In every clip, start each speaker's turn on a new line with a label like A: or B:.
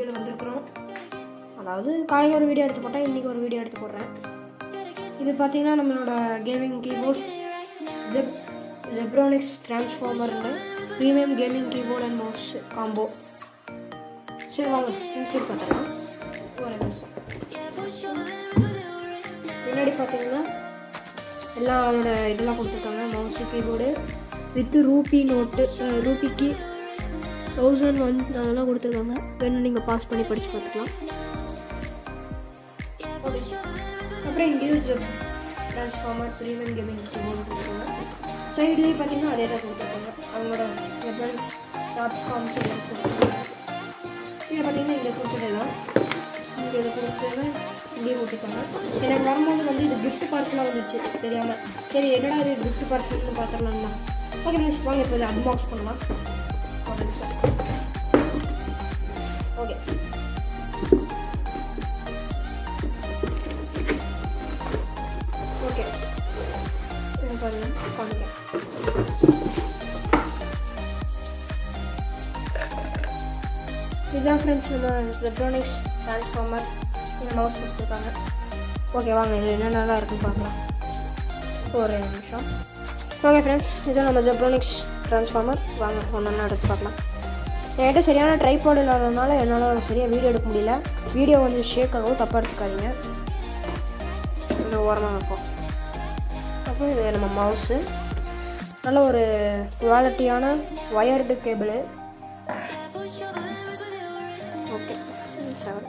A: வீடியோவில் வந்திருக்கிறோம் அதாவது காலையில் ஒரு வீடியோ எடுத்து போட்டேன் இன்றைக்கி ஒரு வீடியோ எடுத்து போடுறேன் இது பார்த்தீங்கன்னா நம்மளோட கேமிங் கீபோர்ட் ஜெப் ஜெப்ரானிக்ஸ் டிரான்ஸ்ஃபார்மர்னு premium gaming keyboard and mouse combo சரி வாங்க இன்சைட் பார்த்துக்கலாம் ஒரு நிமிஷம் பின்னாடி பார்த்தீங்கன்னா எல்லாம் அதோட இதெல்லாம் கொடுத்துருக்காங்க mouse keyboard with rupee note ரூபிக்கு தௌசண்ட் ஒன் அதெல்லாம் கொடுத்துருக்காங்க வேணும் நீங்கள் பாஸ் பண்ணி படித்து பார்த்துக்கலாம் அப்புறம் இங்கேயும் ஜப் ட்ரான்ஸ்ஃபார்மர் ப்ரீமியம் கேமிங் கீபோர்டு கொடுத்துருக்காங்க சைட்லேயும் பார்த்தீங்கன்னா அதே தான் கொடுத்துருக்காங்க அவங்களோட வெப்பன்ஸ் டாட் காம்ஸ் கொடுத்துருக்காங்க கீழே பார்த்தீங்கன்னா இங்கே கொடுத்துடலாம் இங்கே இதை கொடுத்துருங்க இங்கேயே கொடுத்துருக்காங்க எனக்கு வரும்போது வந்து இது கிஃப்ட் பார்சலாக வந்துச்சு தெரியாமல் சரி என்னடா இது கிஃப்ட் பார்சல்னு பார்த்துடலாம்னா ஓகே மிஸ் வாங்க இப்போ இதை அன்பாக்ஸ் பண்ணலாம் ஒரு நிமிஷம் ஓகே ஓகே இது பாருங்க காமிக்கிறேன் இதுதான் ஃப்ரெண்ட்ஸ் நம்ம ஜெப்ரானிக்ஸ் டிரான்ஸ்ஃபார்மர் இந்த மவுஸ் கொடுத்துருக்காங்க ஓகே வாங்க இது என்னென்னலாம் இருக்குன்னு பார்க்கலாம் ஒரு நிமிஷம் ஓகே ஃப்ரெண்ட்ஸ் இதுதான் நம்ம ஜெப்ரானிக்ஸ் டிரான்ஸ்ஃபார்மர் வாங்க ஒன்று எடுத்து பார்க்கலாம் என்கிட்ட சரியான ட்ரைபாட் இல்லாததுனால என்னால் சரியாக வீடியோ எடுக்க முடியல வீடியோ கொஞ்சம் ஷேக் ஆகும் தப்பாக எடுத்துக்காதீங்க இந்த ஓரமாக இருக்கும் அப்புறம் இது நம்ம மவுஸு நல்ல ஒரு குவாலிட்டியான ஒயர்டு கேபிள் ஓகே சரி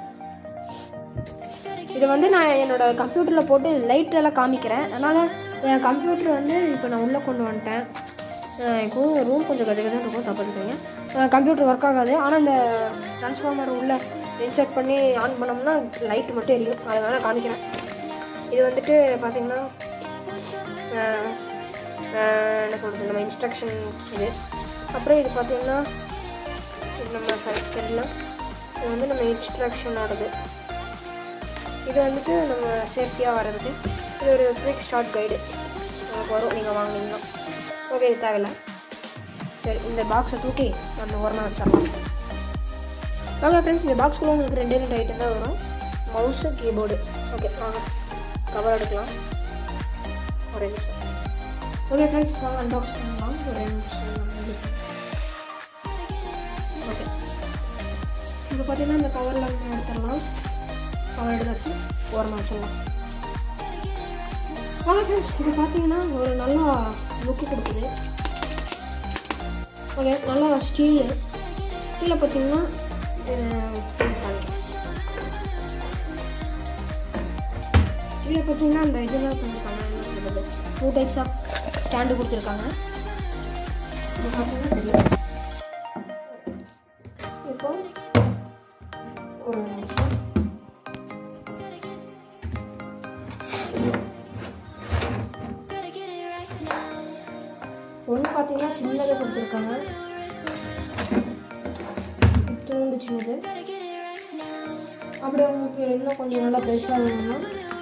A: இது வந்து நான் என்னோட கம்ப்யூட்டரில் போட்டு லைட் எல்லாம் காமிக்கிறேன் அதனால் என் கம்ப்யூட்டர் வந்து இப்போ நான் உள்ளே கொண்டு வந்துட்டேன் இப்போ ரூம் கொஞ்சம் கதை கதை இருக்கும் தப்பாச்சுக்கோங்க கம்ப்யூட்டர் ஒர்க் ஆகாது ஆனால் இந்த ட்ரான்ஸ்ஃபார்மர் உள்ளே இன்சர்ட் பண்ணி ஆன் பண்ணோம்னா லைட் மட்டும் எரியும் அதனால் காமிக்கிறேன் இது வந்துட்டு பார்த்திங்கன்னா என்ன சொல்கிறது நம்ம இன்ஸ்ட்ரக்ஷன் இது அப்புறம் இது பார்த்திங்கன்னா இது நம்ம சைட் தெரியல இது வந்து நம்ம இன்ஸ்ட்ரக்ஷனோடது இது வந்துட்டு நம்ம சேஃப்டியாக வர்றதுக்கு இது ஒரு குவிக் ஷார்ட் கைடு நமக்கு வரும் நீங்கள் வாங்கினீங்கன்னா ஓகே இது தேவையில்ல சரி இந்த பாக்ஸை தூக்கி நம்ம ஓரமாக வச்சிடலாம் ஓகே ஃப்ரெண்ட்ஸ் இந்த பாக்ஸ்க்குள்ள உங்களுக்கு ரெண்டே ரெண்டு ஐட்டம் தான் வரும் மவுஸு கீபோர்டு ஓகே வாங்க கவர் எடுக்கலாம் ஒரே நிமிஷம் ஓகே ஃப்ரெண்ட்ஸ் வாங்க அன்பாக்ஸ் பண்ணலாம் ஒரே நிமிஷம் ஓகே இப்போ பார்த்தீங்கன்னா இந்த கவரில் எடுத்துடலாம் கவர் எடுத்தாச்சு ஓரமாக வச்சிடலாம் ஓகே ஃப்ரெண்ட்ஸ் இது பார்த்தீங்கன்னா ஒரு நல்லா லுக்கு கொடுக்குது ஓகே நல்லா ஸ்டீலு கீழே பார்த்தீங்கன்னா கீழே பார்த்தீங்கன்னா அந்த இதெல்லாம் பண்ணியிருக்காங்க என்ன சொல்கிறது டூ டைப்ஸ் ஆஃப் ஸ்டாண்டு கொடுத்துருக்காங்க இது பார்த்தீங்கன்னா தெரியும் இப்போ ஒரு நிமிஷம் ஒன்று பார்த்தீங்கன்னா சின்னதை கொடுத்துருக்காங்க தூண்டு சின்னது அப்படி உங்களுக்கு இன்னும் கொஞ்சம் நல்லா பெருசாக வேணும்னா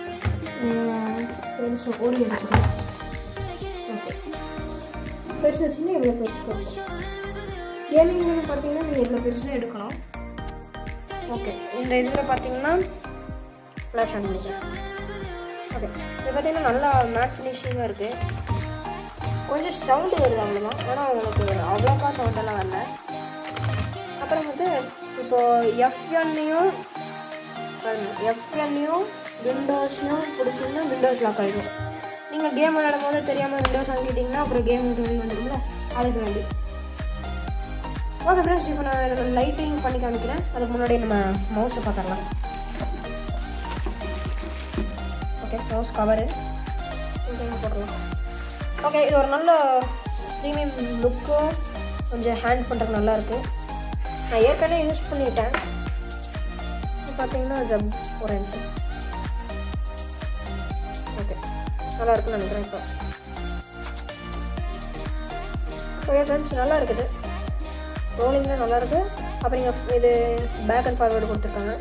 A: பெருசு ஓடி எடுத்துக்கலாம் ஓகே பெருசு வச்சுன்னா இவ்வளோ பெருசு இருக்கும் கேமிங் பார்த்தீங்கன்னா நீங்கள் இவ்வளோ பெருசு தான் எடுக்கணும் ஓகே இந்த இதில் பார்த்தீங்கன்னா ஃப்ளாஷ் ஆன் பண்ணிக்கிறேன் ஓகே இது பார்த்தீங்கன்னா நல்லா மேட் ஃபினிஷிங்காக இருக்குது கொஞ்சம் சவுண்டு வருது அவ்வளோதான் ஆனால் உங்களுக்கு அவ்வளோக்கா சவுண்டெல்லாம் வரல அப்புறம் வந்து இப்போது எஃப்என்னையும் எஃப்என்னையும் விண்டோஸையும் பிடிச்சிங்கன்னா விண்டோஸ் லாக் ஆகிடும் நீங்கள் கேம் விளையாடும் போது தெரியாமல் விண்டோஸ் வாங்கிட்டீங்கன்னா அப்புறம் கேம் வெளியே வந்துடும்ல அதுக்கு வேண்டி ஓகே ஃப்ரெண்ட்ஸ் இப்போ நான் லைட்டிங் பண்ணி காமிக்கிறேன் அதுக்கு முன்னாடி நம்ம மவுஸை பார்த்துடலாம் ஓகே மவுஸ் கவரு போடலாம் ஓகே இது ஒரு நல்ல ப்ரீமியம் லுக்கும் கொஞ்சம் ஹேண்ட் பண்ணுறதுக்கு நல்லா இருக்குது நான் ஏற்கனவே யூஸ் பண்ணிட்டேன் பார்த்தீங்கன்னா ஜப் ஒரு நிமிஷம் ஓகே நல்லா இருக்குன்னு நினைக்கிறேன் இப்போ ஓகே ஃப்ரெண்ட்ஸ் நல்லா இருக்குது ரோலிங்லாம் நல்லா இருக்கு அப்புறம் இங்கே இது பேக் அண்ட் ஃபார்வேர்டு கொடுத்துருக்காங்க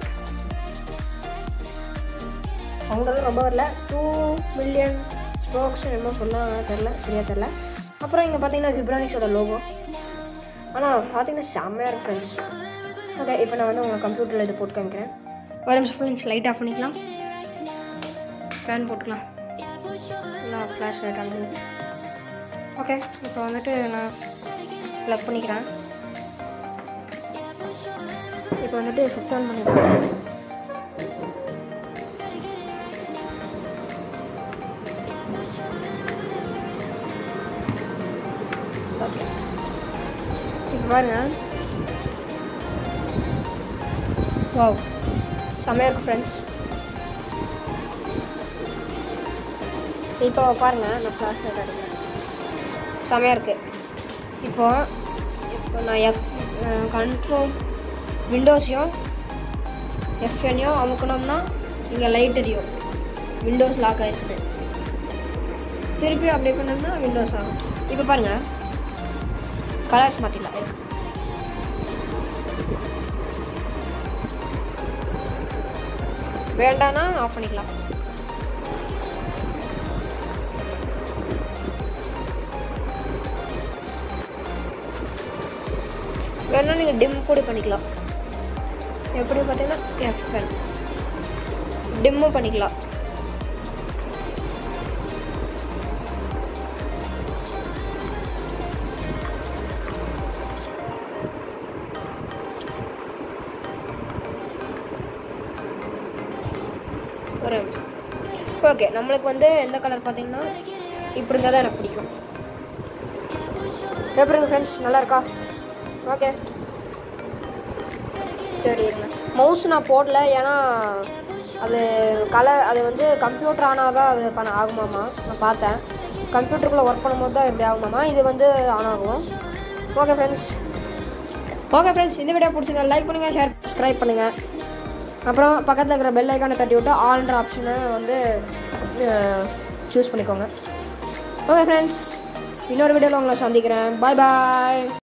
A: சவுண்டெல்லாம் ரொம்ப வரல டூ மில்லியன் ஸ்ட்ரோக்ஸ் என்னமோ சொன்னாங்க தெரில சரியாக தெரில அப்புறம் இங்கே பார்த்தீங்கன்னா ஜிப்ரானிக்ஸோட லோகோ ஆனால் பார்த்தீங்கன்னா செம்மையாக இருக்கு ஃப்ரெண்ட்ஸ் ஓகே இப்போ நான் வந்து உங்கள் கம்ப்யூட்டரில் இது போட்டு காமிக்கிறேன் ஒரு நிமிஷம் ஃப்ரெண்ட்ஸ் லைட் ஆஃப் பண்ணிக்கலாம் ஃபேன் போட்டுக்கலாம் நல்லா ஃப்ளாஷ் லைட் ஆன் பண்ணி ஓகே இப்போ வந்துட்டு நான் ப்ளக் பண்ணிக்கிறேன் இப்போ வந்துட்டு சுவிட்ச் ஆன் பண்ணிக்கிறேன் ஓகே இப்போ பாருங்க வாவ் செம்மையாக இருக்கு ஃப்ரெண்ட்ஸ் இப்போ பாருங்க நான் ஃப்ளாஷ் லைட் அடிக்கிறேன் செம்மையாக இருக்கு இப்போ இப்போ நான் எஃப் கண்ட்ரோல் விண்டோஸையும் எஃப்எனையும் அமுக்கணும்னா இங்கே லைட் எரியும் விண்டோஸ் லாக் ஆகிருக்குது திருப்பி அப்படியே பண்ணோம்னா விண்டோஸ் ஆகும் இப்போ பாருங்க கலர்ஸ் மாற்றிடலாம் இருக்கு வேண்டாம்னா ஆஃப் பண்ணிக்கலாம் வேணா நீங்கள் டிம் கூட பண்ணிக்கலாம் எப்படி பார்த்தீங்கன்னா எஃப்என் டிம்மும் பண்ணிக்கலாம் ஒரு ஓகே நம்மளுக்கு வந்து எந்த கலர் பார்த்தீங்கன்னா இப்படி இருந்தால் தான் எனக்கு பிடிக்கும் எப்படிங்க ஃப்ரெண்ட்ஸ் நல்லா இருக்கா ஓகே சரி இருங்க மவுஸ் நான் போடல ஏன்னா அது கலர் அது வந்து கம்ப்யூட்டர் ஆனால் தான் அது பண்ண ஆகுமாமா நான் பார்த்தேன் கம்ப்யூட்டருக்குள்ளே ஒர்க் பண்ணும்போது தான் இப்படி ஆகுமாமா இது வந்து ஆன் ஆகும் ஓகே ஃப்ரெண்ட்ஸ் ஓகே ஃப்ரெண்ட்ஸ் இந்த வீடியோ பிடிச்சிங்க லைக் பண்ணுங்கள் ஷேர் சப்ஸ்கிரைப் பண்ணுங்கள் அப்புறம் பக்கத்தில் இருக்கிற பெல் ஐக்கானை தட்டி விட்டு ஆல்ன்ற ஆப்ஷனை வந்து சூஸ் பண்ணிக்கோங்க ஓகே ஃப்ரெண்ட்ஸ் இன்னொரு வீடியோவில் உங்களை சந்திக்கிறேன் பாய் பாய்